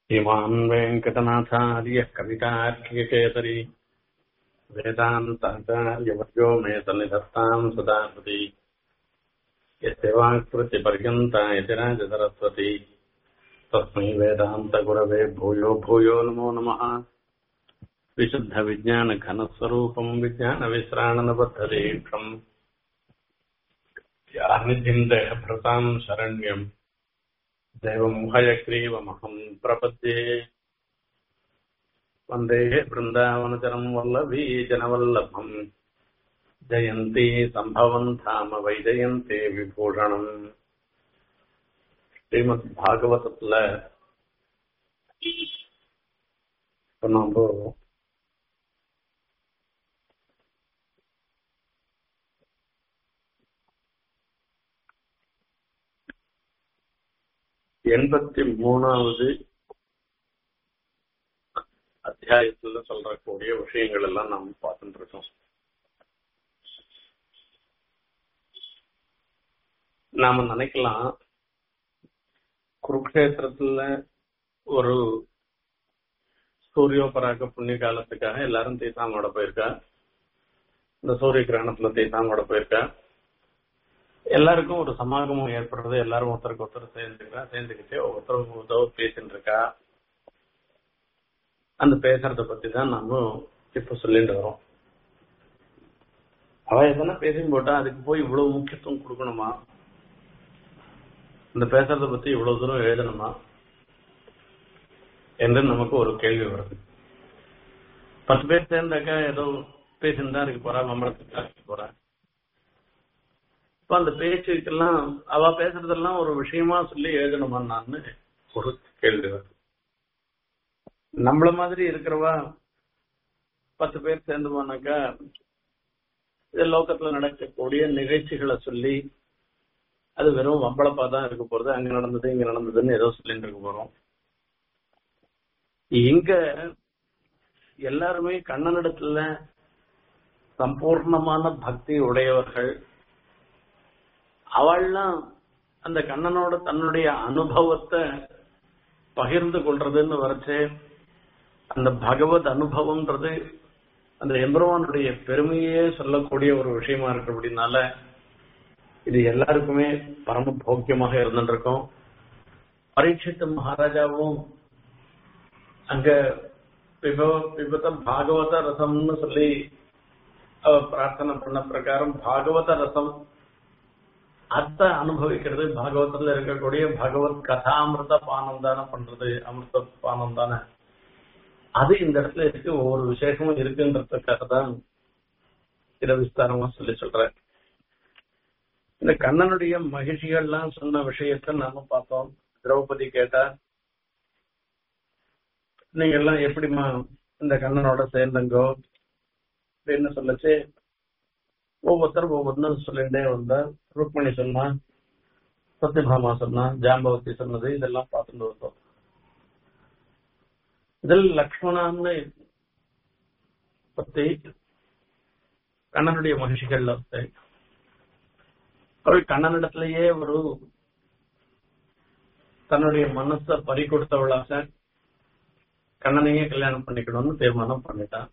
श्रीमान् वेङ्कटनाथार्यः कवितार्किकेसरी वेदान्ताचार्यवर्यो मे सन्निधत्ताम् सदा कृति यस्य वाक्कृतिपर्यन्ता यतिराजसरस्वती तस्मै वेदान्तगुरवे भूयो भूयो नमो नमः विशुद्धविज्ञानघनस्वरूपम् विज्ञानविश्राणनबद्धदीक्षम् यानिधिम् देहभृताम् शरण्यम् दैवम् हयग्रीवमहम् प्रपद्ये वन्दे वृन्दावनचरम् वल्लभी जनवल्लभम् जयन्ती सम्भवम् धाम वैजयन्ते விபூஷணம் ஸ்ரீமத் பாகவதத்துல இப்ப நம்ம எண்பத்தி மூணாவது அத்தியாயத்துல சொல்றக்கூடிய விஷயங்கள் எல்லாம் நாம் பார்த்துட்டு இருக்கோம் நாம நினைக்கலாம் குருக்ஷேத்திரத்துல ஒரு சூரியோபராக புண்ணிய காலத்துக்காக எல்லாரும் தீசாமோட போயிருக்கா இந்த சூரிய கிரகணத்துல தீசாமோட போயிருக்கா எல்லாருக்கும் ஒரு சமாகமம் ஏற்படுறது எல்லாரும் ஒருத்தருக்கு ஒருத்தர் சேர்ந்துக்கிறா சேர்ந்துக்கிட்டு ஒருத்தருக்கு ஒருத்தர் பேசிட்டு இருக்கா அந்த பேசுறத பத்தி தான் நாம இப்ப சொல்லிட்டு வரோம் அவ எதனா பேசி போட்டா அதுக்கு போய் இவ்வளவு முக்கியத்துவம் கொடுக்கணுமா இந்த பேசுறத பத்தி இவ்வளவு தூரம் எழுதணுமா என்று நமக்கு ஒரு கேள்வி வருது பத்து பேர் சேர்ந்தாக்கா ஏதோ பேசியிருந்தா இருக்கு போறா மம்பளத்துக்கு போறா இப்ப அந்த பேச்சுக்கெல்லாம் அவ பேசுறதெல்லாம் ஒரு விஷயமா சொல்லி எழுதணுமான்னு ஒரு கேள்வி வருது நம்மள மாதிரி இருக்கிறவா பத்து பேர் சேர்ந்து போனாக்கா இது லோக்கத்துல நடக்கக்கூடிய நிகழ்ச்சிகளை சொல்லி அது வெறும் வம்பளப்பா தான் இருக்க போறது அங்க நடந்தது இங்க நடந்ததுன்னு ஏதோ சொல்லிட்டு இருக்க போறோம் இங்க எல்லாருமே கண்ணனிடத்துல சம்பூர்ணமான பக்தி உடையவர்கள் அவள்லாம் அந்த கண்ணனோட தன்னுடைய அனுபவத்தை பகிர்ந்து கொள்றதுன்னு வரைச்சு அந்த பகவத் அனுபவம்ன்றது அந்த எம்பெருமானுடைய பெருமையே சொல்லக்கூடிய ஒரு விஷயமா இருக்கு அப்படின்னால இது எல்லாருக்குமே பரம போக்கியமாக இருந்துருக்கும் பரீட்சித்த மகாராஜாவும் அங்க விபத்தம் பாகவத ரசம்னு சொல்லி அவ பிரார்த்தனை பண்ண பிரகாரம் பாகவத ரசம் அத்தை அனுபவிக்கிறது பாகவதத்துல இருக்கக்கூடிய பகவத் கதாமிருத பானம் தானே பண்றது அமிர்த பானம் தானே அது இந்த இடத்துல இருக்கு ஒவ்வொரு விசேஷமும் இருக்குன்றதுக்காக தான் இதை விஸ்தாரமா சொல்லி சொல்றேன் இந்த கண்ணனுடைய மகிழ்ச்சிகள்லாம் சொன்ன விஷயத்த நாம பார்த்தோம் திரௌபதி கேட்டா நீங்க எல்லாம் எப்படிமா இந்த கண்ணனோட சேர்ந்தங்கோ அப்படின்னு சொல்லச்சு ஒவ்வொருத்தரும் ஒவ்வொன்றும் சொல்லிட்டே வந்தா ருக்மணி சொன்னா சத்யபாமா சொன்னா ஜாம்பவதி சொன்னது இதெல்லாம் பார்த்துட்டு வந்தோம் இதில் லக்ஷ்மணான்னு பத்தி கண்ணனுடைய மகிழ்ச்சிகள்ல அவள் கண்ணனிடத்திலேயே ஒரு தன்னுடைய மனச பறி கொடுத்தவளாக கண்ணனையே கல்யாணம் பண்ணிக்கணும்னு தீர்மானம் பண்ணிட்டான்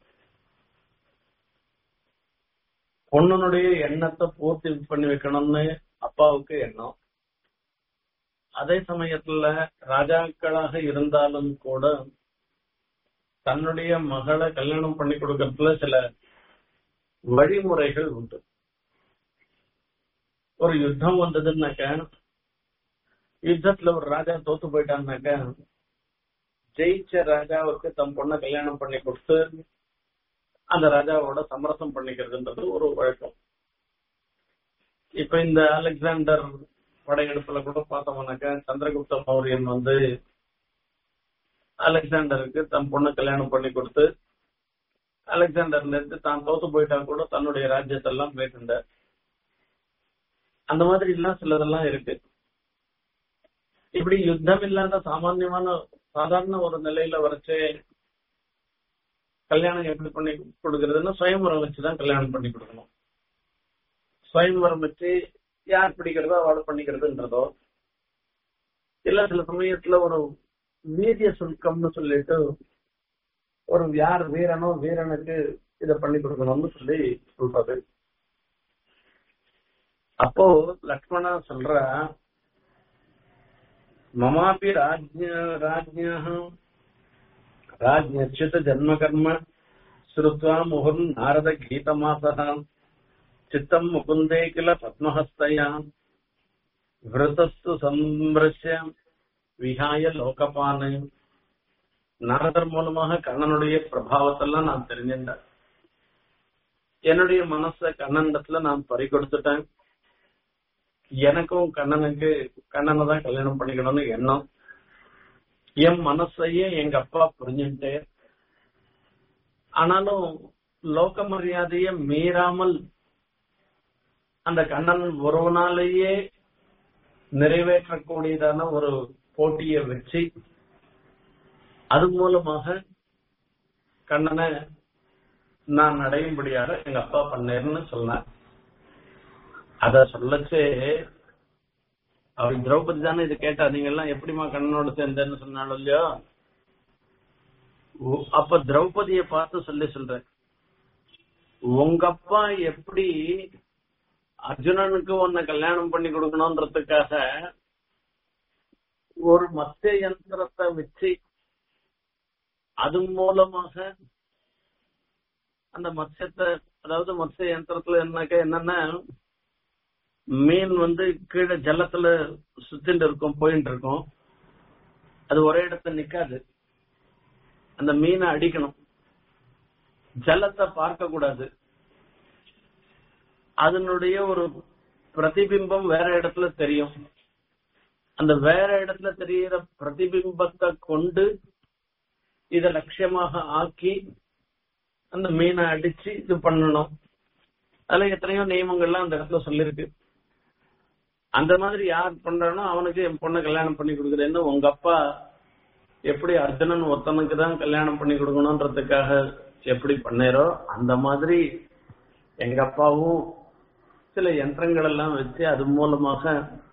பொண்ணனுடைய எண்ணத்தை பூர்த்தி பண்ணி வைக்கணும்னு அப்பாவுக்கு எண்ணம் அதே சமயத்துல ராஜாக்களாக இருந்தாலும் கூட தன்னுடைய மகளை கல்யாணம் பண்ணி கொடுக்கறதுல சில வழிமுறைகள் உண்டு ஒரு யுத்தம் வந்ததுன்னாக்க யுத்தத்துல ஒரு ராஜா தோத்து போயிட்டான்னாக்க ஜெயிச்ச ராஜாவுக்கு தம் பொண்ணை கல்யாணம் பண்ணி கொடுத்து அந்த ராஜாவோட சமரசம் பண்ணிக்கிறதுன்றது ஒரு வழக்கம் இப்ப இந்த அலெக்சாண்டர் படையெடுப்புல கூட பார்த்தோம்னாக்கா சந்திரகுப்த மௌரியன் வந்து அலெக்சாண்டருக்கு தன் பொண்ணை கல்யாணம் பண்ணி கொடுத்து அலெக்சாண்டர்ல இருந்து தான் தோத்து போயிட்டா கூட தன்னுடைய ராஜ்யத்தை எல்லாம் மேற்கொண்டார் அந்த மாதிரி எல்லாம் சிலதெல்லாம் இருக்கு இப்படி யுத்தம் இல்லாத சாமான்யமான சாதாரண ஒரு நிலையில வரைச்சே கல்யாணம் எப்படி பண்ணி கொடுக்கறதுன்னா சுயம்பரம் வச்சுதான் கல்யாணம் பண்ணி கொடுக்கணும் சுயம்பரம் வச்சு யார் பிடிக்கிறதோ அவளை பண்ணிக்கிறதுன்றதோ இல்ல சில சமயத்துல ஒரு வீரிய சுல்கம்னு சொல்லிட்டு ஒரு யார் வீரனோ வீரனுக்கு இத பண்ணி கொடுக்கணும்னு சொல்லி சொல்றது அப்போ லக்ஷ்மணா சொல்ற மமாபி ராஜ்ய ராஜ்யா ராஜ்யச்சுத ஜன்ம கர்ம ஸ்ருத்வா முகுர்ன் நாரத கீதமாசः चित्तम् मुकुन्दे किल पद्महस्तया விரதஸ்து சம்பிரஷ்ய விகாய லோகபான நாரதர் மூலமாக கண்ணனுடைய பிரபாவத்தெல்லாம் நான் தெரிஞ்சிட்டேன் என்னுடைய மனச கண்ணனிடத்துல நான் பறி கொடுத்துட்டேன் எனக்கும் கண்ணனுக்கு கண்ணனை தான் கல்யாணம் பண்ணிக்கணும்னு எண்ணம் என் மனசையே எங்க அப்பா புரிஞ்சுட்டு ஆனாலும் லோக மரியாதையை மீறாமல் அந்த கண்ணன் ஒருவனாலேயே நிறைவேற்றக்கூடியதான ஒரு போட்டியை வச்சு அது மூலமாக கண்ணனை நான் அடையும்படியாக எங்க அப்பா பண்ணேன்னு சொன்னார் அத சொல்லச்சே அவர் திரௌபதி தானே இது கேட்டா நீங்க எல்லாம் எப்படிமா கண்ணனோட சேர்ந்தேன்னு சொன்னாலும் இல்லையோ ஓ, அப்ப திரௌபதிய பார்த்து சொல்லி சொல்றேன் உங்க அப்பா எப்படி அர்ஜுனனுக்கு உன்னை கல்யாணம் பண்ணி கொடுக்கணும்ன்றதுக்காக ஒரு மத்திய யந்திரத்தை வச்சு அது மூலமாக அந்த மத்ஸ்யத்தை அதாவது மத்ஸ்ய யந்திரத்துல என்னக்க என்னன்னா மீன் வந்து கீழே ஜலத்துல சுத்திட்டு இருக்கும் போயிட்டு இருக்கும் அது ஒரே இடத்துல நிக்காது அந்த மீனை அடிக்கணும் ஜலத்தை பார்க்க கூடாது அதனுடைய ஒரு பிரதிபிம்பம் வேற இடத்துல தெரியும் அந்த வேற இடத்துல தெரியிற பிரதிபிம்பத்தை கொண்டு இத லட்சியமாக ஆக்கி அந்த மீனை அடிச்சு இது பண்ணணும் அதுல எத்தனையோ நியமங்கள்லாம் அந்த இடத்துல சொல்லிருக்கு அந்த மாதிரி யார் பண்றானோ அவனுக்கு என் பொண்ணை கல்யாணம் பண்ணி கொடுக்குறேன்னு உங்க அப்பா எப்படி அர்ஜுனன் ஒருத்தனுக்கு தான் கல்யாணம் பண்ணி கொடுக்கணும்ன்றதுக்காக எப்படி பண்ணாரோ அந்த மாதிரி எங்க அப்பாவும் சில யந்திரங்கள் எல்லாம் வச்சு அது மூலமாக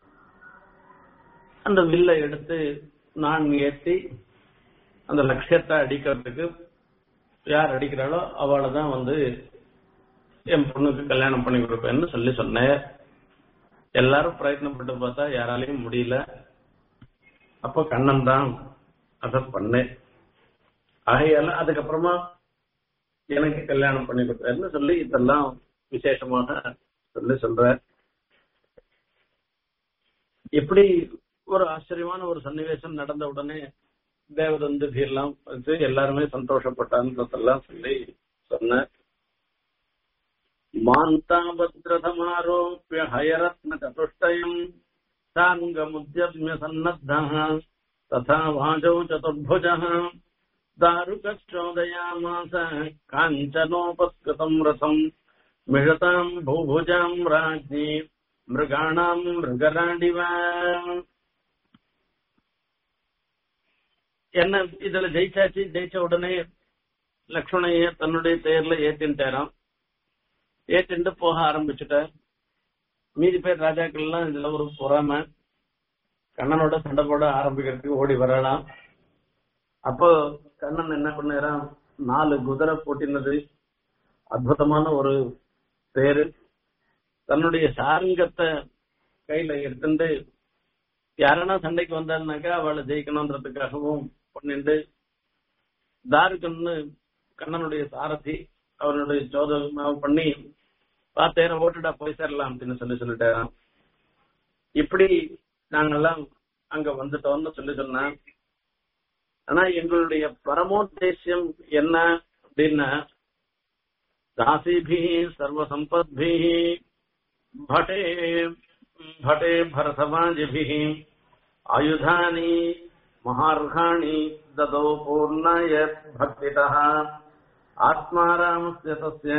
அந்த வில்லை எடுத்து நான் ஏற்றி அந்த லட்சியத்தை அடிக்கிறதுக்கு யார் அடிக்கிறாளோ அவளை தான் வந்து என் பொண்ணுக்கு கல்யாணம் பண்ணி கொடுப்பேன்னு சொல்லி சொன்னேன் எல்லாரும் பிரயத்னப்பட்டு பார்த்தா யாராலையும் முடியல அப்போ கண்ணன் தான் அதை பண்ணேன் ஆகையால அதுக்கப்புறமா எனக்கு கல்யாணம் பண்ணி கொடுத்தாருன்னு சொல்லி இதெல்லாம் விசேஷமாக சொல்லி சொல்ற எப்படி ஒரு ஆச்சரியமான ஒரு சன்னிவேசம் நடந்த உடனே தேவதந்தி எல்லாம் வந்து எல்லாருமே சந்தோஷப்பட்டான்றதெல்லாம் சொல்லி சொன்ன மாந்தாபத்ரதமாரோப்பிய ஹயரத்ன சதுஷ்டயம் சாங்கமுத்யம்ய சன்னத்தः तथा वाजौ चतुर्भुजः दारुकश्चोदयामास काञ्चनोपस्कृतम् रथम् मिषताम् भूभुजाम् राज्ञी மிருகாணாம் மிருகராடிவ என்ன இதுல ஜெயிச்சாச்சு ஜெயிச்ச உடனே லக்ஷ்மணைய தன்னுடைய தேர்ல ஏத்தின்ட்டாராம் ஏத்தின்ட்டு போக ஆரம்பிச்சுட்டார் மீதி பேர் ராஜாக்கள் எல்லாம் இதுல ஒரு பொறாம கண்ணனோட சண்டை போட ஆரம்பிக்கிறதுக்கு ஓடி வரலாம் அப்போ கண்ணன் என்ன பண்ணாராம் நாலு குதிரை போட்டினது அற்புதமான ஒரு தேரு தன்னுடைய சாரங்கத்தை கையில எடுத்துட்டு யாரனா சண்டைக்கு வந்தாருனாக்கா அவளை ஜெயிக்கணும்ன்றதுக்காகவும் பண்ணிட்டு தாருக்கன்னு கண்ணனுடைய சாரதி அவனுடைய சோதனை பண்ணி பார்த்தேன் ஓட்டுடா போய் சேரலாம் அப்படின்னு சொல்லி சொல்லிட்டாராம் இப்படி நாங்கெல்லாம் அங்க வந்துட்டோம்னு சொல்லி சொன்னேன் ஆனா எங்களுடைய பரமோத்தேசியம் என்ன அப்படின்னா தாசிபி சர்வசம்பத்பி भटे भटे भरसमाजिभिः आयुधानि महार्घाणि ददौ पूर्णाय भक्तितः आत्मारामस्य तस्य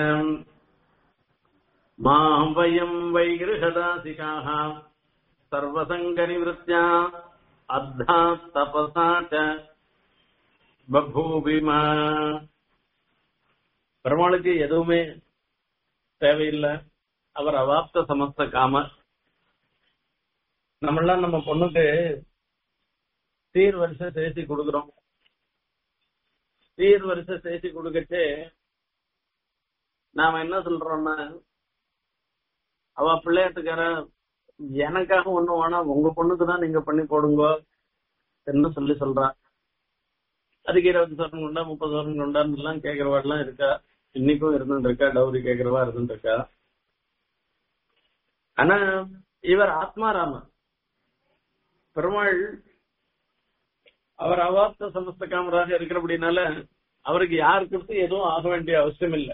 मा वयम् वैगृहदासिकाः सर्वसङ्गनिवृत्त्या अद्धा तपसा च बभूविमा பெருமாளுக்கு எதுவுமே தேவையில்லை அவர் அவாப்த சமஸ்த காம நம்மளாம் நம்ம பொண்ணுக்கு சீர் வரிசை சேர்த்து கொடுக்குறோம் சீர் வரிசை சேர்த்து கொடுக்கச்சே நாம என்ன சொல்றோம்னா அவ பிள்ளையாட்டுக்கார எனக்காக ஒண்ணு வேணாம் உங்க பொண்ணுக்கு தான் நீங்க பண்ணி போடுங்க என்ன சொல்லி சொல்றா அதுக்கு இருபது சவரன் கொண்டா முப்பது சவரன் கொண்டான்னு எல்லாம் கேக்குறவாடெல்லாம் இருக்கா இன்னைக்கும் இருந்துட்டு இருக்கா டவுரி கேக்குறவா இருந்துட்டு இருக்கா ஆனா இவர் ஆத்மாராம பெருமாள் அவர் அவாப்த சமஸ்த காமராக இருக்கிறபடினால அவருக்கு யாருக்கு எதுவும் ஆக வேண்டிய அவசியம் இல்லை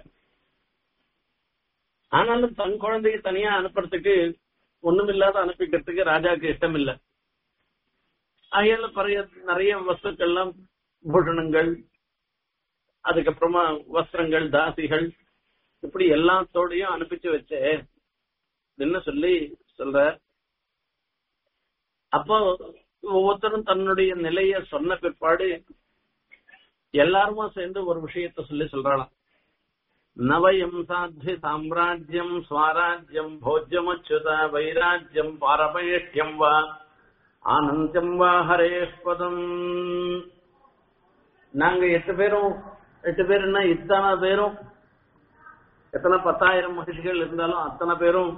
ஆனாலும் தன் குழந்தைய தனியா அனுப்புறதுக்கு ஒண்ணுமில்லாத அனுப்பிக்கிறதுக்கு ராஜாக்கு இஷ்டம் இல்லை ஆகையால பறைய நிறைய வஸ்துக்கள்லாம் பூஷணங்கள் அதுக்கப்புறமா வஸ்திரங்கள் தாசிகள் இப்படி எல்லாத்தோடையும் அனுப்பிச்சு வச்சே என்ன சொல்லி சொல்ற அப்போ ஒவ்வொருத்தரும் தன்னுடைய நிலைய சொன்ன பிற்பாடு எல்லாருமா சேர்ந்து ஒரு விஷயத்த சொல்லி சொல்றாளாம் நவயம் சாத்வி சாம்ராஜ்யம் ஸ்வராஜ்யம் போஜ்யமச்சுத வைராஜ்யம் பாரபேஷ்யம் வா ஆனந்தம் வா ஹரேஷ்பதம் நாங்க எட்டு பேரும் எட்டு பேருன்னா இத்தனை பேரும் எத்தனை பத்தாயிரம் மகிழ்ச்சிகள் இருந்தாலும் அத்தனை பேரும்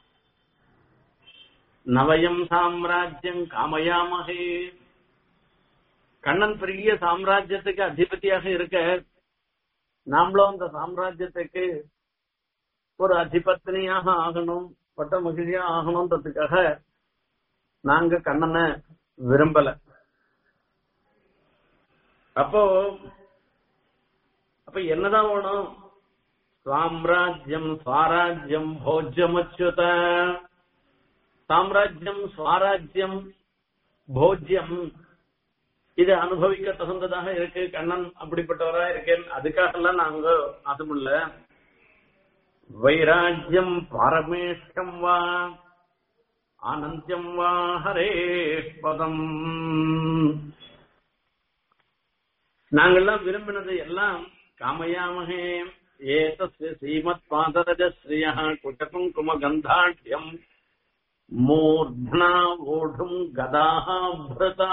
நவயம் சாம்ராஜ்யம் காமயாமகே கண்ணன் பெரிய சாம்ராஜ்யத்துக்கு அதிபதியாக இருக்க நாமளும் அந்த சாம்ராஜ்யத்துக்கு ஒரு அதிபத்தினியாக ஆகணும் பட்ட மகிழ்ச்சியா ஆகணும்ன்றதுக்காக நாங்க கண்ணனை விரும்பல அப்போ அப்ப என்னதான் வேணும் சாம்ராஜ்யம் ஸ்வராஜ்யம் போஜ்யமச்சுத சாம்ராஜ்யம் ஸ்வராஜ்யம் போஜ்யம் இது அனுபவிக்க தகுந்ததாக இருக்கு கண்ணன் அப்படிப்பட்டவரா இருக்கேன் அதுக்காக எல்லாம் நாங்க அதுமில்ல வைராஜ்யம் பாரமேஷ்டம் வா ஆனந்தியம் வா ஹரே பதம் நாங்கெல்லாம் விரும்பினது எல்லாம் காமயாமகே ஏதஸ்ய ஸ்ரீமத் பாதரஜஸ்ரீய குட்டகுங்கும கந்தாட்யம் மூர்த்னா ஓடும் கதாக பிரதா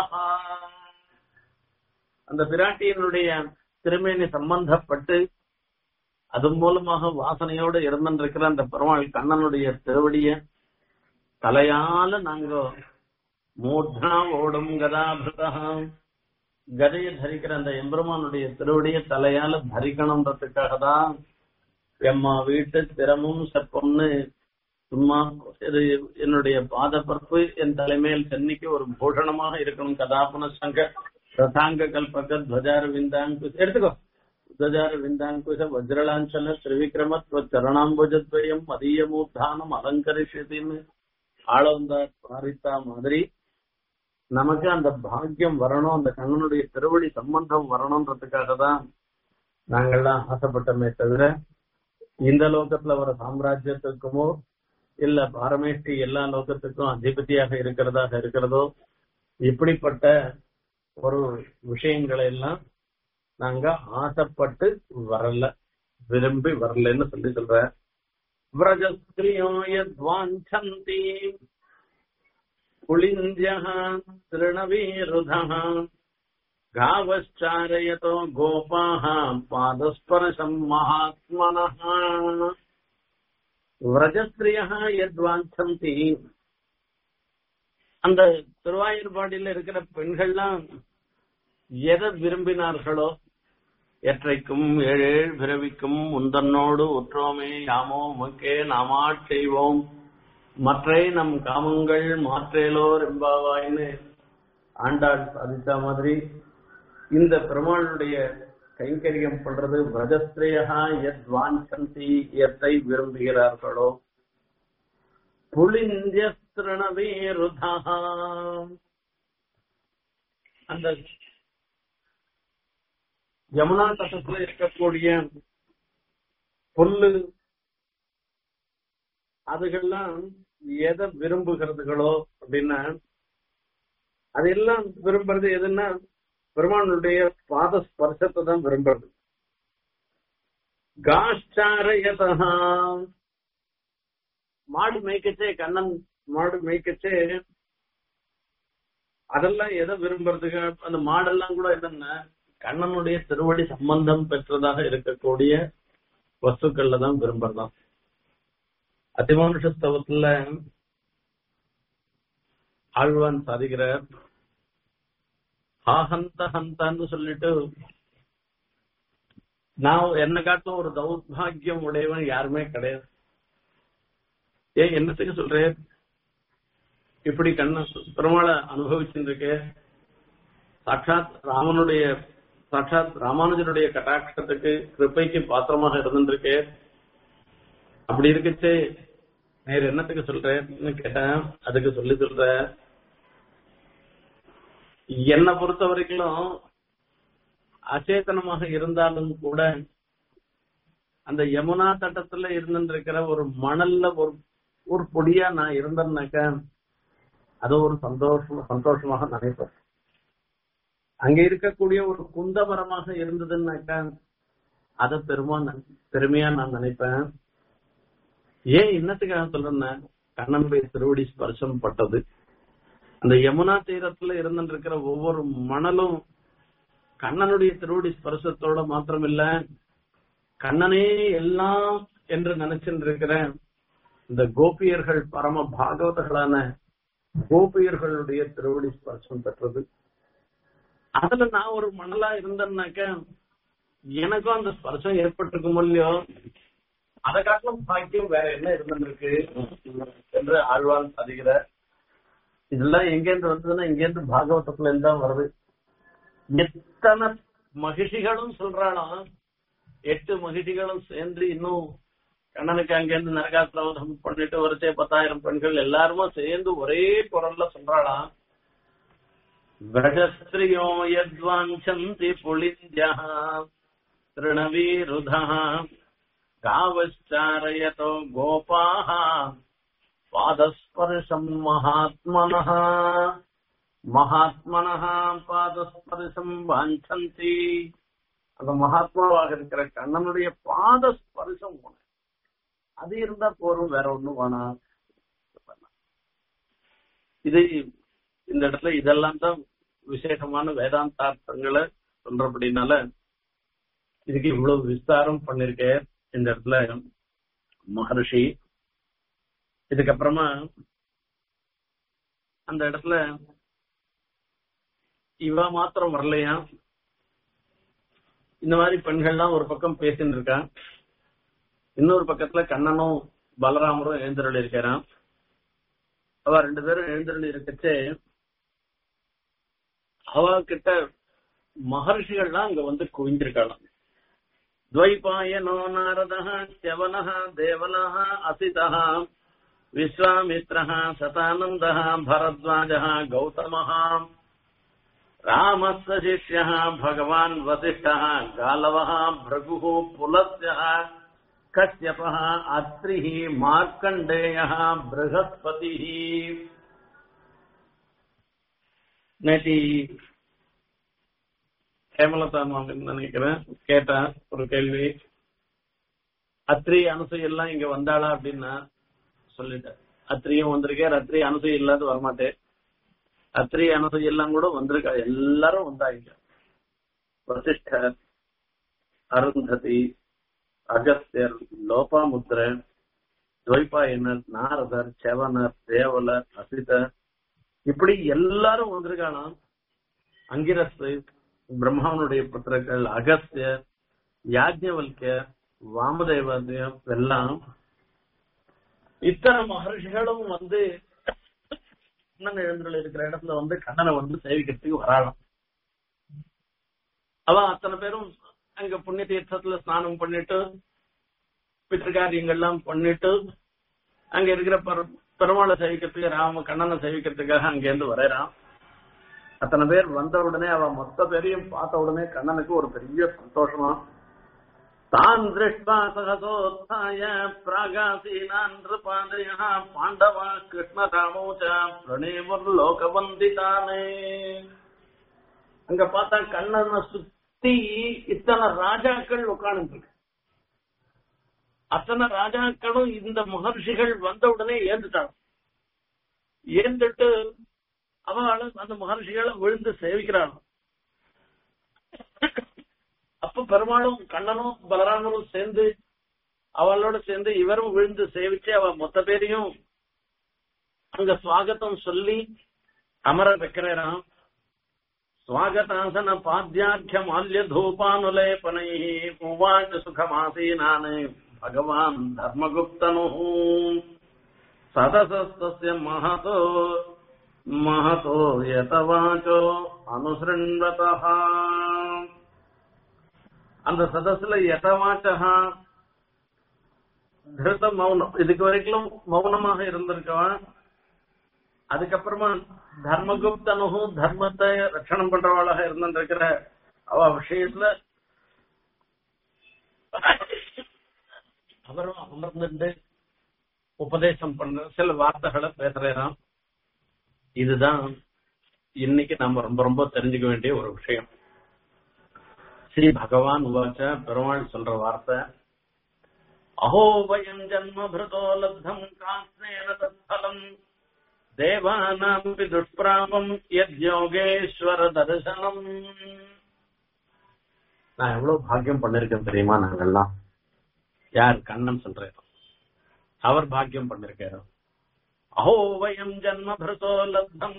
அந்த பிராட்டியினுடைய திருமேனி சம்பந்தப்பட்டு அது மூலமாக வாசனையோடு இருந்திருக்கிற அந்த பெருமாள் கண்ணனுடைய திருவடிய தலையால நாங்க மூர்த்னா ஓடும் கதாபிரதா கதையை தரிக்கிற அந்த எம்பெருமானுடைய திருவடிய தலையால தரிக்கணும்ன்றதுக்காக தான் எம்மா வீட்டு திறமும் செப்பம்னு சும்மா இது என்னுடைய பாதப்பரப்பு என் தலைமையில் சென்னைக்கு ஒரு பூஷணமாக இருக்கணும் கதாபன சங்க ரதாங்க கல்பக துவஜார விந்தாங்குஷ எடுத்துக்கோ துவஜார விந்தாங்குஷ வஜ்ரலாஞ்சல திரிவிக்ரமத்வ சரணாம்புஜத்வயம் மதியமூத்தானம் அலங்கரிஷத்தின்னு ஆளவந்தார் பாரித்தா மாதிரி நமக்கு அந்த பாக்கியம் வரணும் அந்த கண்ணனுடைய திருவடி சம்பந்தம் வரணும்ன்றதுக்காக தான் நாங்கள்லாம் ஆசைப்பட்டோமே தவிர இந்த லோகத்துல வர சாம்ராஜ்யத்துக்குமோ இல்ல பாரமேஷ்டி எல்லா லோகத்துக்கும் அதிபதியாக இருக்கிறதாக இருக்கிறதோ இப்படிப்பட்ட ஒரு விஷயங்களை எல்லாம் நாங்க ஆசைப்பட்டு வரல விரும்பி வரலன்னு சொல்லி சொல்ற விரஜஸ்திரியோயத்வாஞ்சந்தி पुलिन्द्यः तृणवीरुधः गावश्चारयतो गोपाः पादस्पर्शम् महात्मनः விரஜஸ்திரியா எத்வாஞ்சந்தி அந்த திருவாயூர்பாடியில இருக்கிற பெண்கள்லாம் எதை விரும்பினார்களோ எற்றைக்கும் ஏழேழ் பிறவிக்கும் முந்தன்னோடு உற்றோமே யாமோ உமக்கே நாமாட் செய்வோம் மற்றை நம் காமங்கள் மாற்றேலோர் எம்பாவாயின்னு ஆண்டாள் சாதித்த மாதிரி இந்த பெருமாளுடைய கைங்கரியம் பண்றது விரஜஸ்திரேயா எத் வாஞ்சந்தி எத்தை விரும்புகிறார்களோ புலிந்தியஸ்திரணவேருதா அந்த யமுனா தட்டத்துல இருக்கக்கூடிய புல்லு அதுகள்லாம் எதை விரும்புகிறதுகளோ அப்படின்னா அதெல்லாம் விரும்புறது எதுன்னா பெருமானுடைய பாத ஸ்பர்சத்தை தான் விரும்புறது காஷ்டாரயதா மாடு மேய்க்கச்சே கண்ணன் மாடு மேய்க்கச்சே அதெல்லாம் எதை விரும்புறதுக்கு அந்த மாடெல்லாம் கூட என்னன்னா கண்ணனுடைய திருவடி சம்பந்தம் பெற்றதாக இருக்கக்கூடிய வஸ்துக்கள்ல தான் விரும்புறதாம் அதிமானுஷஸ்தவத்துல ஆழ்வான் சாதிக்கிறார் ஆஹந்த ஹந்தான்னு சொல்லிட்டு நான் என்ன காட்டும் ஒரு தௌர்பாகியம் உடையவன் யாருமே கிடையாது ஏன் என்னத்துக்கு சொல்றேன் இப்படி கண்ண பெருமாளை அனுபவிச்சுருக்கு சாட்சாத் ராமனுடைய சாட்சாத் ராமானுஜனுடைய கட்டாட்சத்துக்கு கிருப்பைக்கு பாத்திரமாக இருந்துருக்கு அப்படி இருக்குச்சு நேர் என்னத்துக்கு சொல்றேன்னு கேட்டேன் அதுக்கு சொல்லி சொல்ற என்னை பொறுத்த வரைக்கும் அச்சேதனமாக இருந்தாலும் கூட அந்த யமுனா தட்டத்துல இருந்துருக்கிற ஒரு மணல்ல ஒரு ஒரு பொடியா நான் இருந்தேன்னாக்க அது ஒரு சந்தோஷம் சந்தோஷமாக நினைப்பேன் அங்க இருக்கக்கூடிய ஒரு குந்த மரமாக இருந்ததுன்னாக்கா அதை பெருமா பெருமையா நான் நினைப்பேன் ஏன் என்னத்துக்காக சொல்றேன்னா கண்ணனுடைய திருவடி ஸ்பர்சம் பட்டது அந்த யமுனா தீரத்துல இருந்துருக்கிற ஒவ்வொரு மணலும் கண்ணனுடைய திருவடி ஸ்பர்சத்தோட மாத்திரமில்ல கண்ணனே எல்லாம் என்று நினைச்சுட்டு இருக்கிற இந்த கோபியர்கள் பரம பாகவதர்களான கோபியர்களுடைய திருவடி ஸ்பர்சம் பெற்றது அதுல நான் ஒரு மணலா இருந்தேன்னாக்க எனக்கும் அந்த ஸ்பர்சம் ஏற்பட்டிருக்கும் இல்லையோ அதை காட்டிலும் பாக்கியம் வேற என்ன இருந்திருக்கு என்று ஆழ்வான் அதிகிற இதெல்லாம் எங்கேருந்து வந்ததுன்னா இங்கேருந்து பாகவதத்துல இருந்து தான் வருது எத்தனை மகிழ்ச்சிகளும் சொல்றாளாம் எட்டு மகிழ்ச்சிகளும் சேர்ந்து இன்னும் கண்ணனுக்கு அங்கேருந்து நரகாசிரவதம் பண்ணிட்டு ஒருத்தே பத்தாயிரம் பெண்கள் எல்லாருமே சேர்ந்து ஒரே குரல்ல சொல்றாளாம் விரஜஸ்திரியோ யத்வாஞ்சந்தி புளித்யா திருணவீருதா காவச்சாரயதோ கோபாः பாதஸ்பர்ஷம் மகாத்மனः மகாத்மனः பாதஸ்பர்ஷம் வாஞ்சந்தி அந்த மகாத்மாவாக இருக்கிற கண்ணனுடைய பாத ஸ்பர்சம் அது இருந்தா போறோம் வேற ஒண்ணும் வேணாம் இது இந்த இடத்துல இதெல்லாம் தான் விசேஷமான வேதாந்தார்த்தங்களை சொல்றபடினால இதுக்கு இவ்வளவு விஸ்தாரம் பண்ணிருக்கேன் இந்த இடத்துல மகர்ஷி இதுக்கப்புறமா அந்த இடத்துல இவ மாத்திரம் வரலையா இந்த மாதிரி பெண்கள்லாம் ஒரு பக்கம் பேசின்னு இருக்கான் இன்னொரு பக்கத்துல கண்ணனும் பலராமரும் எழுந்தருள் இருக்கிறான் அவ ரெண்டு பேரும் எழுந்தருள் இருக்கச்சே அவ கிட்ட மகர்ஷிகள்லாம் அங்க வந்து குவிந்திருக்கலாம் द्वैपायनो नारदः च्यवनः देवलः असितः विश्वामित्रः शतानन्दः भरद्वाजः गौतमः रामस्य शिष्यः भगवान् वसिष्ठः गालवः भृगुः पुलस्यः कश्यपः अत्रिः मार्कण्डेयः बृहस्पतिः நேத்தி ஹேமலதா மாமன் நினைக்கிறேன் கேட்டேன் ஒரு கேள்வி அத்ரி அனுசை எல்லாம் இங்க வந்தாளா அப்படின்னா சொல்லிட்டேன் அத்ரியும் வந்திருக்கேன் அத்ரி அனுசை இல்லாத வரமாட்டேன் அத்ரி அனுசை எல்லாம் கூட வந்திருக்கா எல்லாரும் வந்தாங்க வசிஷ்டர் அருந்ததி அகஸ்தியர் லோபாமுத்திரன் துவைபாயனர் நாரதர் செவனர் தேவலர் அசிதர் இப்படி எல்லாரும் வந்திருக்கானாம் அங்கிரஸ்து பிரம்மாவனுடைய புத்திரர்கள் அகஸ்தியர் யாஜ்ஞவல்யர் வாமதேவதயம் எல்லாம் இத்தனை மகர்ஷிகளும் வந்து கண்ணன் எழுந்துள்ள இருக்கிற இடத்துல வந்து கண்ணனை வந்து சேவிக்கிறதுக்கு வராளாம் அவன் அத்தனை பேரும் அங்க புண்ணிய தீர்த்தத்துல ஸ்நானம் பண்ணிட்டு பித்திருக்காரியங்கள்லாம் பண்ணிட்டு அங்க இருக்கிற பெருமாளை சேவிக்கிறதுக்கு ராம கண்ணனை சேவிக்கிறதுக்காக அங்கேருந்து வரைறான் அத்தனை பேர் வந்த உடனே அவன் மொத்த பேரையும் பார்த்த உடனே கண்ணனுக்கு ஒரு பெரிய சந்தோஷமா தான் திருஷ்டா சகசோத்தாய பிராகாசீனான் நிருபாதய பாண்டவா கிருஷ்ணராமோச்ச பிரணேவர் லோகவந்திதானே அங்க பார்த்தா கண்ணனை சுத்தி இத்தனை ராஜாக்கள் உட்கார்ந்து இருக்கு அத்தனை ராஜாக்களும் இந்த மகர்ஷிகள் வந்த உடனே ஏந்துட்டாங்க ஏந்துட்டு அவள் அந்த மகர்ஷிகளை விழுந்து சேவிக்கிறாள் அப்ப பெருமாளும் கண்ணனும் பலராமரும் சேர்ந்து அவளோட சேர்ந்து இவரும் விழுந்து சேவிச்சு அவ மொத்த பேரையும் அங்க சுவாகத்தம் சொல்லி அமர வைக்கிறாராம் ஸ்வாகதாசன பாத்தியாக்கிய மால்ய தூபானுலேபனை உவாச்ச சுகமாசீனான் பகவான் தர்மகுப்தனு சதசஸ்தஸ்ய மகதோ மகதோ யதவாச்சோ அனுசிருண்வதா அந்த சதஸ்ல யதவாச்சா திருத்த மௌனம் இதுக்கு வரைக்கும் மௌனமாக இருந்திருக்கவன் அதுக்கப்புறமா தர்மகுப்தனு தர்மத்தை ரட்சணம் பண்றவாளாக இருந்திருக்கிற அவ விஷயத்துல அவரும் அமர்ந்துட்டு உபதேசம் பண்ற சில வார்த்தைகளை பேசுறாராம் இதுதான் இன்னைக்கு நாம ரொம்ப ரொம்ப தெரிஞ்சுக்க வேண்டிய ஒரு விஷயம் ஸ்ரீ பகவான் உவாச்ச பெருமாள் சொல்ற வார்த்தை அஹோ வயம் ஜன்ம பிருதோ லப்தம் காஸ்னேன தத்ஃபலம் தேவானாமபி துஷ்பிராபம் யத்யோகேஸ்வர தரிசனம் நான் எவ்வளவு பாக்கியம் பண்ணிருக்கேன் தெரியுமா நாங்கெல்லாம் யார் கண்ணன் சொல்றேன் அவர் பாக்கியம் பண்ணிருக்காரு அஹோ வயம் ஜன்ம பிருதோ லப்தம்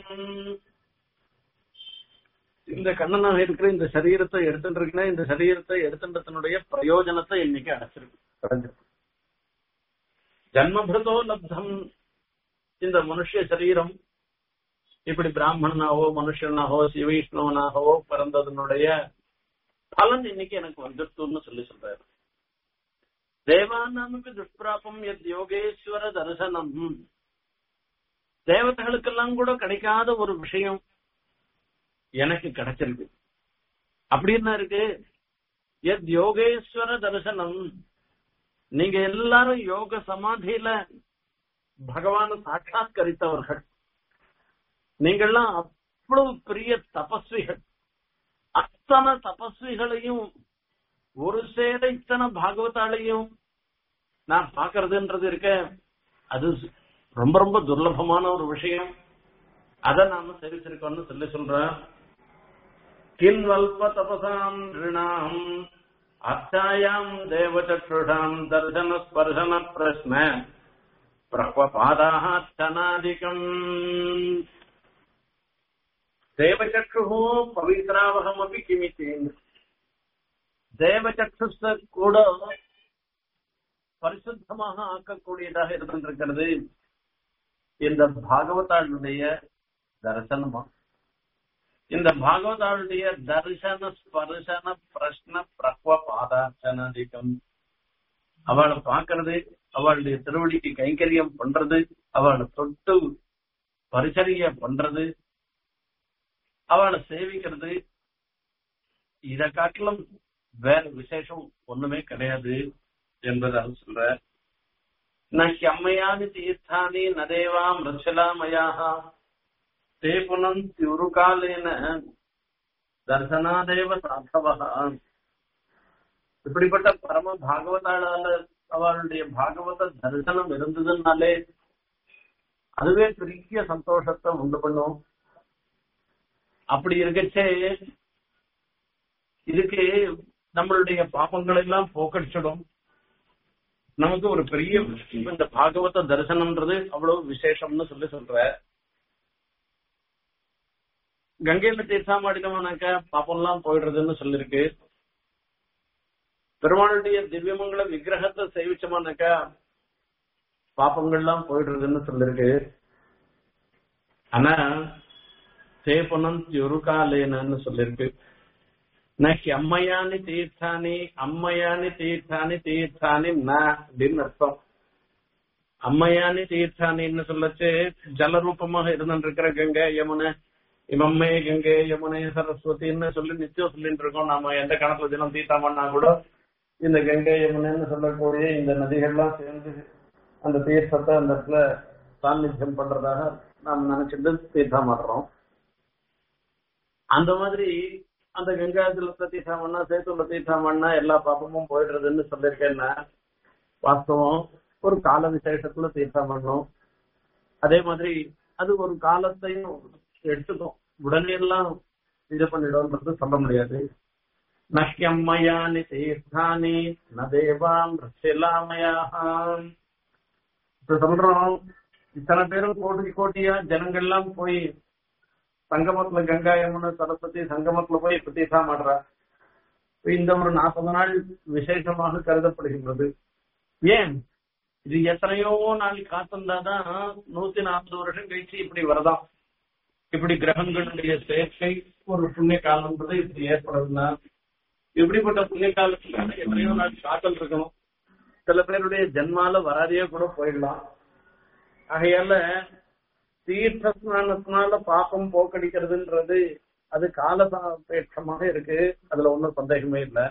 இந்த கண்ணனாக இருக்கிற இந்த சரீரத்தை எடுத்துட்டு இருக்கேன் இந்த சரீரத்தை எடுத்துட்டதனுடைய பிரயோஜனத்தை இன்னைக்கு அடைச்சிருக்கு அடைஞ்சிருக்கு ஜன்மபிருதோ லப்தம் இந்த மனுஷ சரீரம் இப்படி பிராமணனாகவோ மனுஷனாகவோ சிவீஷ்ணவனாகவோ பிறந்ததனுடைய பலன் இன்னைக்கு எனக்கு வந்துருத்துன்னு சொல்லி சொல்றாரு தேவானாமபி துஷ்பிராபம் எத் யோகேஸ்வர தரிசனம் தேவதைகளுக்கெல்லாம் கூட கிடைக்காத ஒரு விஷயம் எனக்கு கிடைச்சிருக்கு அப்படி என்ன இருக்கு எத் யோகேஸ்வர தரிசனம் நீங்க எல்லாரும் யோக சமாதியில பகவான சாட்சாத்கரித்தவர்கள் நீங்கள்லாம் அவ்வளவு பெரிய தபஸ்விகள் அத்தனை தபஸ்விகளையும் ஒரு சேர இத்தனை பாகவதாலையும் நான் பாக்குறதுன்றது இருக்க அது ரொம்ப ரொம்ப துர்லபமான ஒரு விஷயம் அதை நாம தெரிவிச்சிருக்கோம்னு சொல்லி சொல்றேன் கின்வல்ப தபசாம் ரிணாம் அர்ச்சாயாம் தேவச்சக்ஷுஷாம் தர்சன ஸ்பர்சன பிரஸ்ன பிரஹ்வபாதாச்சனாதிகம் தேவச்சக்ஷு பவித்ராவகமபி கிமித்தி தேவச்சக்ஷுஷ கூட பரிசுத்தமாக ஆக்கக்கூடியதாக இருந்திருக்கிறது இந்த பாகவதாளுடைய தரிசனமா இந்த பாகவதாளுடைய தரிசன ஸ்பர்சன பிரஷ்ன பிரக்வ பாதார்ச்சனாதிகம் அவளை பார்க்கறது அவளுடைய திருவடிக்கு கைங்கரியம் பண்றது அவளை தொட்டு பரிசரிய பண்றது அவளை சேவிக்கிறது இத காட்டிலும் வேற விசேஷம் ஒண்ணுமே கிடையாது என்பதாக சொல்ற நம்மையானி தீர்த்தானி நதேவா மிருச்சலாமயாக தே புனம் தியுருகாலேன தர்சனாதேவ சாத்தவா இப்படிப்பட்ட பரம பாகவதாளால அவளுடைய பாகவத தரிசனம் இருந்ததுனாலே அதுவே பெரிய சந்தோஷத்தை உண்டு பண்ணும் அப்படி இருக்கச்சே இதுக்கு நம்மளுடைய பாப்பங்கள் எல்லாம் போக்கடிச்சிடும் நமக்கு ஒரு பெரிய இந்த பாகவத தரிசனம்ன்றது அவ்வளவு விசேஷம்னு சொல்லி சொல்ற கங்கையில தீர்த்தாமாடினோம்னாக்க பாப்பம்லாம் போயிடுறதுன்னு சொல்லிருக்கு பெருமாளுடைய திவ்யமங்கல விக்கிரகத்தை சேவிச்சோம்னாக்கா பாப்பங்கள்லாம் போயிடுறதுன்னு சொல்லிருக்கு ஆனா சேபனம் யுருகாலேனன்னு சொல்லிருக்கு நஹி அம்மையானி தீர்த்தானி அம்மையானி தீர்த்தானி தீர்த்தானி ந அப்படின்னு அர்த்தம் அம்மையானி தீர்த்தானின்னு சொல்லச்சு ஜலரூபமாக இருந்துருக்கிற கங்கை யமுனை இமம்மே கங்கை யமுனை சரஸ்வதின்னு சொல்லி நிச்சயம் சொல்லிட்டு இருக்கோம் நாம எந்த கணக்குல தினம் தீர்த்தாமன்னா கூட இந்த கங்கை யமுனைன்னு சொல்லக்கூடிய இந்த நதிகள்லாம் சேர்ந்து அந்த தீர்த்தத்தை அந்த இடத்துல சாநித்தியம் பண்றதாக நாம் நினைச்சிட்டு தீர்த்தம் ஆடுறோம் அந்த மாதிரி அந்த கங்கா ஜலத்தை தீர்த்தம் பண்ணா சேத்துல தீர்த்தம் பண்ணா எல்லா பாப்பமும் போயிடுறதுன்னு சொல்லியிருக்கேன்னா வாஸ்தவம் ஒரு கால விசேஷத்துல தீர்த்தம் பண்ணும் அதே மாதிரி அது ஒரு காலத்தையும் எடுத்துக்கும் உடனே எல்லாம் இது பண்ணிடும்ன்றது சொல்ல முடியாது நஹ்யம் மயானி தீர்த்தானி ந தேவாம் ரசிலாமயாம் இப்ப சொல்றோம் இத்தனை பேரும் கோடி கோட்டியா ஜனங்கள்லாம் போய் சங்கமத்துல கங்கா யமுனை சரஸ்வதி சங்கமத்துல போய் பிரதிஷ்டா மாடுறா இப்ப இந்த ஒரு நாற்பது நாள் விசேஷமாக கருதப்படுகின்றது ஏன் இது எத்தனையோ நாள் காத்திருந்தாதான் நூத்தி நாற்பது வருஷம் கழிச்சு இப்படி வரதாம் இப்படி கிரகங்களுடைய சேர்க்கை ஒரு புண்ணிய காலம்ன்றது இப்படி ஏற்படுதுன்னா இப்படிப்பட்ட புண்ணிய காலத்துக்காக எத்தனையோ நாள் காத்தல் இருக்கணும் சில பேருடைய ஜென்மால வராதையே கூட போயிடலாம் ஆகையால தீர்த்த ஸ்நானத்தினால பாப்பம் போக்கடிக்கிறதுன்றது அது காலசாபேட்சமாக இருக்கு அதுல ஒன்றும் சந்தேகமே இல்லை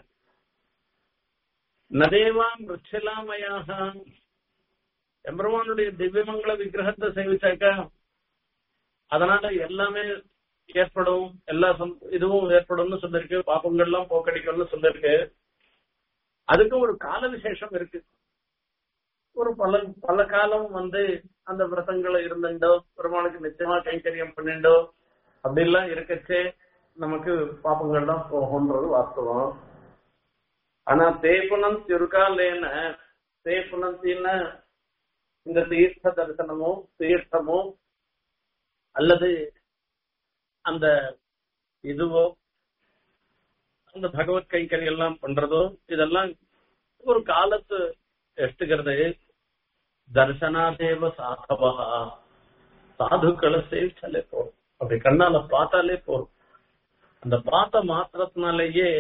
நதேவாம் ருச்சிலாமயாக எம்பெருமானுடைய திவ்யமங்கள விக்கிரகத்தை சேவிச்சாக்கா அதனால எல்லாமே ஏற்படும் எல்லா சம்- இதுவும் ஏற்படும்னு சொல்லிருக்கு பாப்பங்கள்லாம் போக்கடிக்கும்னு சொல்லிருக்கு அதுக்கு ஒரு கால விசேஷம் இருக்கு ஒரு பல பல காலம் வந்து அந்த விரதங்களை இருந்துட்டோ பெருமாளுக்கு நிச்சயமா கைங்கரியம் பண்ணிண்டோ அப்படிலாம் இருக்கச்சே நமக்கு பாப்பங்கள்லாம் போகும்ன்றது வாஸ்தவம் ஆனா தேப்புனம் திருக்காலேன தேப்புனத்தின இந்த தீர்த்த தரிசனமோ தீர்த்தமோ அல்லது அந்த இதுவோ அந்த பகவத் கைங்கரி எல்லாம் பண்றதோ இதெல்லாம் ஒரு காலத்து எடுத்துக்கிறது தர்சனாதேவ சாதவா சாதுக்களை சேவிச்சாலே போதும் அப்படி கண்ணால பார்த்தாலே போதும் அந்த பார்த்த மாத்திரத்தினாலேயே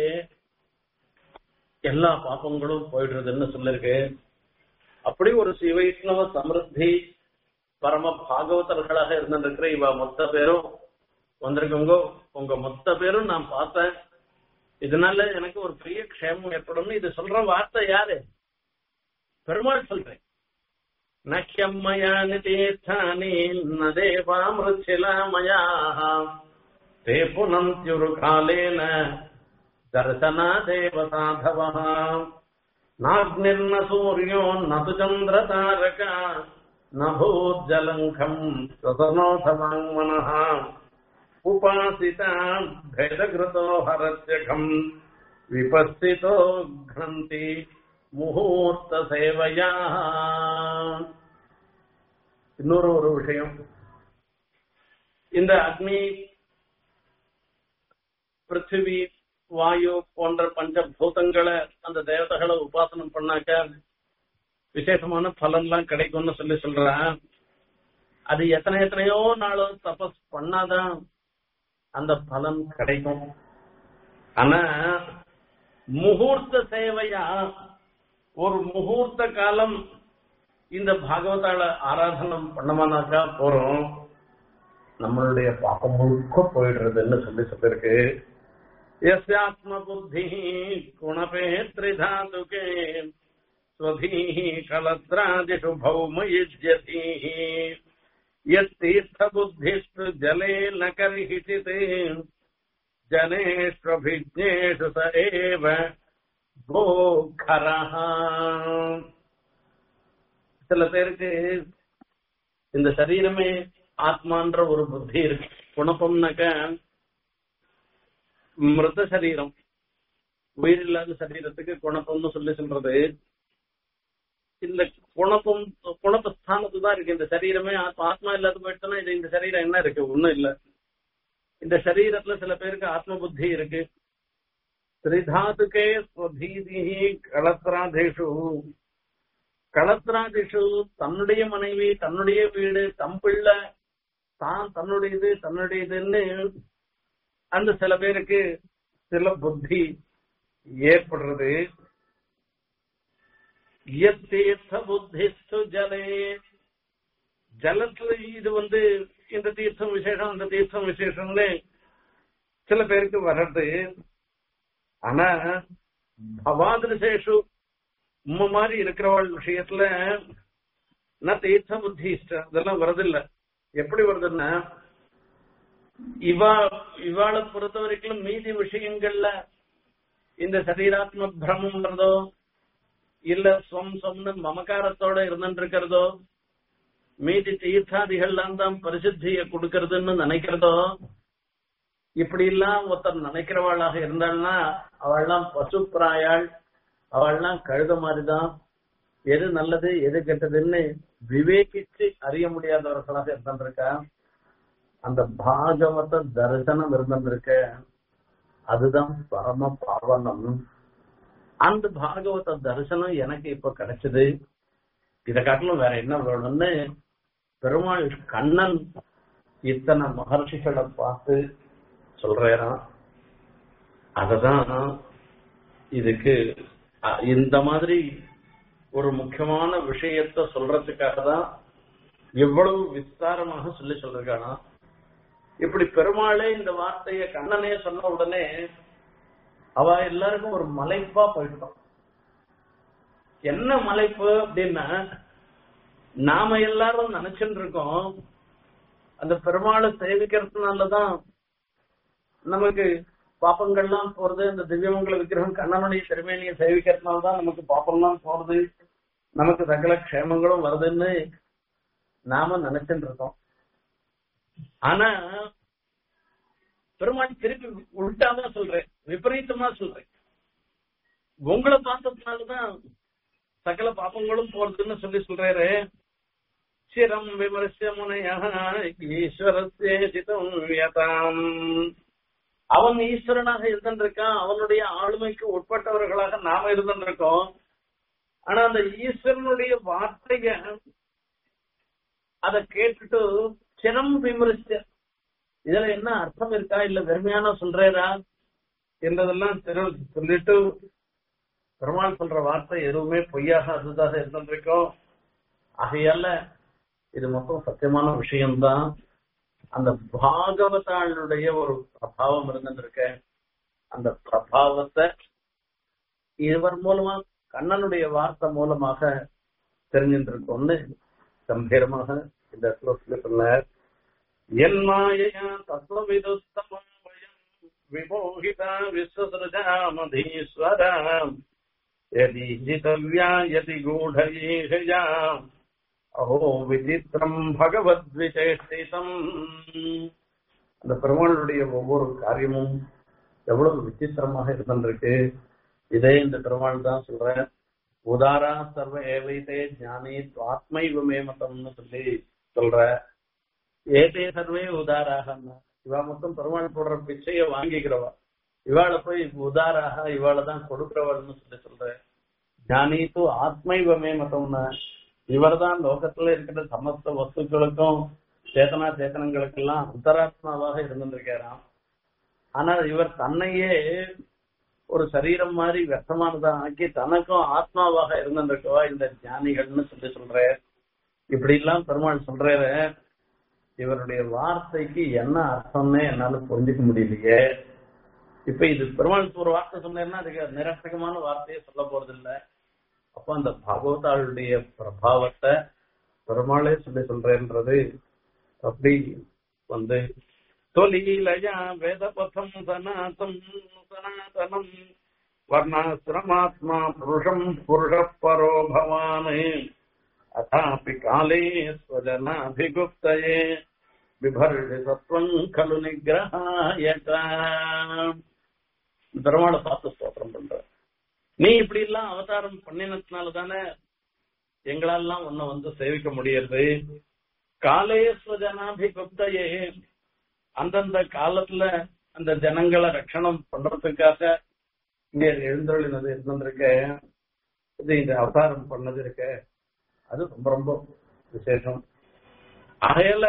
எல்லா பாப்பங்களும் போயிடுறதுன்னு சொல்லிருக்கு அப்படி ஒரு சிவைஷ்ணவ சமிருத்தி பரம பாகவதர்களாக இருந்திருக்கிற இவ மொத்த பேரும் வந்திருக்கவங்க உங்க மொத்த பேரும் நான் பார்த்தேன் இதனால எனக்கு ஒரு பெரிய க்ஷேமம் ஏற்படும் இது சொல்ற வார்த்தை யாரு பெருமாள் சொல்றேன் நக்கியம்மயானி தீர்த்தானி ந தேவாமிருச்சிலாமயா தே புனந்தியுரு காலேன தர்சனாதேவ சாதவः नाग्निर्न सूर्यो न तु चन्द्रतारका न भूज्जलङ्घम् स्वतनोऽथवाङ्मनः उपासिता भेदकृतो हरत्यघम् विपस्थितो घ्नन्ति முகூர்த்த சேவையா இன்னொரு ஒரு விஷயம் இந்த அக்னி பிருத்திவி வாயு போன்ற பஞ்சபூதங்களை அந்த தேவதைகளை உபாசனம் பண்ணாக்க விசேஷமான பலன்லாம் கிடைக்கும்னு சொல்லி சொல்றேன் அது எத்தனை எத்தனையோ நாளும் தபஸ் பண்ணாதான் அந்த பலன் கிடைக்கும் ஆனா முகூர்த்த சேவையா ஒரு முகூர்த்த காலம் இந்த பாகவதால ஆராதனம் பண்ணமானாக்கா போறோம் நம்மளுடைய பாப்பம் முழுக்க போயிடுறதுன்னு சொல்லி சொல்லிருக்கு यस्यात्म बुद्धि गुणपे त्रिधातुके स्वधीः कलत्रादिषु भौमयुज्यतीः यत्तीर्थबुद्धिस्तु जले न कर्हिचित् जनेष्वभिज्ञेषु स एव गोखरः சில பேருக்கு இந்த சரீரமே ஆத்மான்ற ஒரு புத்தி இருக்கு குணப்பம்னாக்க மிருத சரீரம் உயிர் இல்லாத சரீரத்துக்கு குணப்பம்னு சொல்லி சொல்றது இந்த குணப்பம் குணப்ப ஸ்தானத்து தான் இருக்கு இந்த சரீரமே ஆத்மா ஆத்மா இல்லாத போயிடுச்சுன்னா இது இந்த சரீரம் என்ன இருக்கு ஒண்ணும் இல்ல இந்த சரீரத்துல சில பேருக்கு ஆத்ம புத்தி இருக்கு திரிதாதுக்கே ஸ்வதீதி களத்ராதேஷு களத்ராதிஷு தன்னுடைய மனைவி தன்னுடைய வீடு தம் பிள்ளை தான் தன்னுடையது தன்னுடையதுன்னு அந்த சில பேருக்கு சில புத்தி ஏற்படுறது தீர்த்த புத்திஸ்து ஜலே ஜலத்துல இது வந்து இந்த தீர்த்தம் விசேஷம் அந்த தீர்த்தம் விசேஷம்னு சில பேருக்கு வர்றது ஆனா பவாதிருசேஷு உம்ம மாதிரி இருக்கிறவள் விஷயத்துல நான் தீர்த்த புத்தி இஷ்டம் இதெல்லாம் வரதில்ல எப்படி வருதுன்னா இவா இவாளை பொறுத்த வரைக்கும் மீதி விஷயங்கள்ல இந்த சரீராத்ம பிரமம்ன்றதோ இல்ல ஸ்வம் சொம்னு மமகாரத்தோட இருந்துட்டு இருக்கிறதோ மீதி தீர்த்தாதிகள்லாம் தான் பரிசுத்திய கொடுக்கறதுன்னு நினைக்கிறதோ இப்படி எல்லாம் ஒருத்தர் நினைக்கிறவளாக இருந்தாள்னா அவள்லாம் பசுப்பிராயாள் அவள்லாம் கழுத மாதிரிதான் எது நல்லது எது கெட்டதுன்னு விவேகிச்சு அறிய முடியாதவர்களாக இருந்திருக்கா அந்த பாகவத தரிசனம் இருந்திருக்க அதுதான் பரம பாவனம் அந்த பாகவத தரிசனம் எனக்கு இப்ப கிடைச்சது இதை காட்டிலும் வேற என்ன வேணும்னு பெருமாள் கண்ணன் இத்தனை மகர்ஷிகளை பார்த்து சொல்றாராம் அததான் இதுக்கு அ- இந்த மாதிரி ஒரு முக்கியமான விஷயத்த சொல்றதுக்காக தான் எவ்வளவு விஸ்தாரமாக சொல்லி சொல்றானா இப்படி பெருமாளே இந்த வார்த்தைய கண்ணனே சொன்ன உடனே அவ எல்லாருக்கும் ஒரு மலைப்பா போயிட்டோம் என்ன மலைப்பு அப்படின்னா நாம எல்லாரும் நினைச்சுட்டு இருக்கோம் அந்த பெருமாளை சேவிக்கிறதுனாலதான் நமக்கு பாப்பங்கள்லாம் போறது இந்த திவ்யமங்கல விக்கிரகம் கண்ணனுடைய திருமேனியை சேவிக்கிறதுனாலதான் நமக்கு பாப்பம்லாம் போறது நமக்கு சகல க்ஷேமங்களும் வருதுன்னு நாம நினைச்சுட்டு இருக்கோம் ஆனா பெருமாள் திருப்பி உள்டாதான் சொல்றேன் விபரீதமா சொல்றேன் உங்களை பார்த்ததுனாலதான் சகல பாப்பங்களும் போறதுன்னு சொல்லி சொல்றாரு சிரம் விமர்சிய முனையாக ஈஸ்வரத்தேசிதம் யதாம் அவன் ஈஸ்வரனாக இருந்திருக்கான் அவனுடைய ஆளுமைக்கு உட்பட்டவர்களாக நாம இருந்திருக்கோம் ஆனா அந்த ஈஸ்வரனுடைய வார்த்தைய அத கேட்டுட்டு சிரம் விமர்சிய இதுல என்ன அர்த்தம் இருக்கா இல்ல வெறுமையான சொல்றேரா என்றதெல்லாம் தெரு சொல்லிட்டு பெருமாள் சொல்ற வார்த்தை எதுவுமே பொய்யாக அதுதாக இருந்திருக்கோம் ஆகையால இது மொத்தம் சத்தியமான விஷயம்தான் அந்த பாகவதாளுடைய ஒரு பிரபாவம் இருந்திருக்க அந்த பிரபாவத்தை இவர் மூலமா கண்ணனுடைய வார்த்தை மூலமாக தெரிஞ்சிருக்கோம்னு கம்பீரமாக இந்த இடத்துல சொல்லி சொன்னார் என் மாயையா தத்துவவிதுத்தமயம் விமோகிதா விஸ்வசிருஜாமதீஸ்வரம் यदि जितव्या यदि गूढयेषया அஹோ விசித்திரம் பகவத்விசேஷிதம் அந்த பெருமாளுடைய ஒவ்வொரு காரியமும் எவ்வளவு விசித்திரமாக இருந்திருக்கு இதே இந்த பெருமாள் தான் சொல்ற உதாரா சர்வ ஏவைதே ஞானி ஆத்மைவமே மதம்னு சொல்லி சொல்ற ஏதே சர்வே உதாராக இவா மொத்தம் பெருமாள் போடுற பிச்சைய வாங்கிக்கிறவா இவாளை போய் உதாராக இவாளை தான் கொடுக்கிறவள்னு சொல்லி சொல்ற ஞானி தூ ஆத்மைவமே மதம்னா இவர்தான் லோகத்துல இருக்கிற சமஸ்த வஸ்துக்களுக்கும் சேதனா சேத்தனங்களுக்கெல்லாம் அந்தராத்மாவாக இருந்திருக்காராம் ஆனால் இவர் தன்னையே ஒரு சரீரம் மாதிரி వ్యర్థமானதா ஆக்கி தனக்கும் ஆத்மாவாக இருந்திருக்கவா இந்த ஞானிகள்னு சொல்லி சொல்ற இப்படி எல்லாம் பெருமாள் சொல்றாரு இவருடைய வார்த்தைக்கு என்ன அர்த்தம்னு என்னால புரிஞ்சுக்க முடியலையே இப்ப இது பெருமாள் ஒரு வார்த்தை சொன்னேன்னா அதுக்கு நிரர்த்தகமான வார்த்தையை சொல்ல போறது இல்ல அப்ப அந்த பகவதாளுடைய பிரபாவத்தை பெருமாளே சொல்லி சொல்றேன்றது அப்படி வந்து தொலீலயா வேதபதம் சனாதம் சனாதனம் வர்ணாசிரமாத்மா புருஷம் புருஷ பரோ பவானே அதாபி காலே ஸ்வஜனாபிகுப்தயே விபர்ஷி சத்வம் கலு நிகிரகாயதா பெருமாளை பார்த்து ஸ்தோத்திரம் பண்ற நீ இப்படி எல்லாம் அவதாரம் பண்ணினதுனால தானே எங்களெல்லாம் உன்னை வந்து சேவிக்க முடியறது காலேஸ்வஜனாபிகுப்தையே அந்தந்த காலத்துல அந்த ஜனங்களை ரட்சணம் பண்றதுக்காக இங்க எழுந்தருளினது இருந்திருக்க இது இந்த அவதாரம் பண்ணது இருக்க அது ரொம்ப ரொம்ப விசேஷம் ஆகையில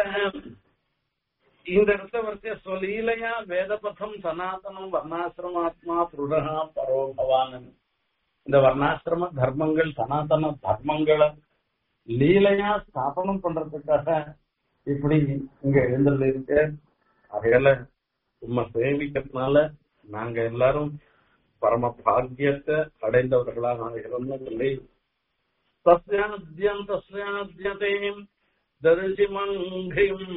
இந்த இடத்த வரிசைய சொல்லீலையா வேதபதம் சனாதனம் வர்ணாசிரமாத்மா புருடகா பரோ பவானன் இந்த வர்ணாசிரம தர்மங்கள் சனாதன தர்மங்களை லீலையா ஸ்தாபனம் பண்றதுக்காக இப்படி இங்க எழுந்தல் இருக்கு அதையால உண்மை சேமிக்கிறதுனால நாங்க எல்லாரும் பரம பாக்கியத்தை அடைந்தவர்களாக ஆகிறோம்னு சொல்லி தஸ்யாத்யம் தஸ்யாத்யதேம் தரிசிமங்கிம்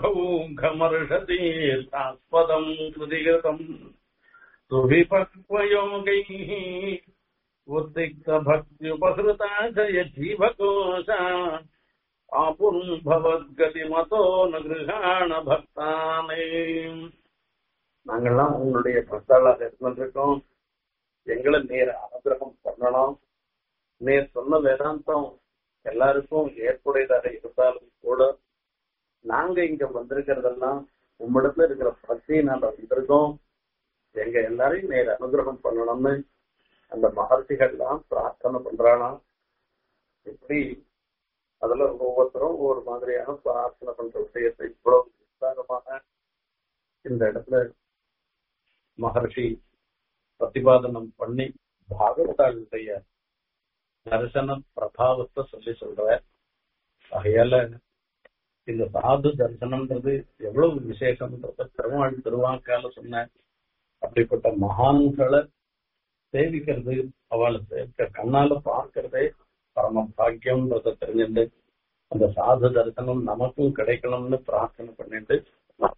மகௌகமர்ஷதீர்த்தாஸ்பதம் கிருதிகிருதம் சுவிபக்வயோகைः உத்திக்த பக்தியுபகிருதா ஜய ஜீவகோஷ ஆபுன் பவத்கதி மதோ நிருகாண பக்தானே நாங்கெல்லாம் உங்களுடைய பக்தாளாக இருந்திருக்கோம் எங்களை நேர் அனுகிரகம் பண்ணணும் நேர் சொன்ன வேதாந்தம் எல்லாருக்கும் ஏற்புடையதாக இருந்தாலும் கூட நாங்க இங்க வந்திருக்கிறதெல்லாம் உம்மிடத்துல இருக்கிற பக்தியினால வந்திருக்கோம் எங்க எல்லாரையும் நேர் அனுகிரகம் பண்ணணும்னு அந்த மகர்ஷிகள்லாம் பிரார்த்தனை பண்றானாம் இப்படி அதுல ஒவ்வொருத்தரும் ஒவ்வொரு மாதிரியான பிரார்த்தனை பண்ற விஷயத்தை இவ்வளவு விஸ்தாரமாக இந்த இடத்துல மகர்ஷி பிரதிபாதனம் பண்ணி பாகவதாளுடைய தரிசன பிரபாவத்தை சொல்லி சொல்ற ஆகையால இந்த சாது தரிசனம்ன்றது எவ்வளவு விசேஷம்ன்றத பெருமாள் திருவாக்கால சொன்ன அப்படிப்பட்ட மகான்களை சேவிக்கிறது அவளை சேர்க்க கண்ணால பார்க்கறதே பரம பாக்கியம்ன்றத தெரிஞ்சுட்டு அந்த சாது தரிசனம் நமக்கும் கிடைக்கணும்னு பிரார்த்தனை பண்ணிட்டு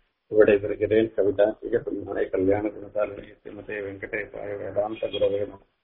விடைபெறுகிறேன் கவிதா சிகப்பின்னாய் கல்யாண குணசாலினி ஸ்ரீமதே வெங்கடேசாய வேதாந்த குரவே நம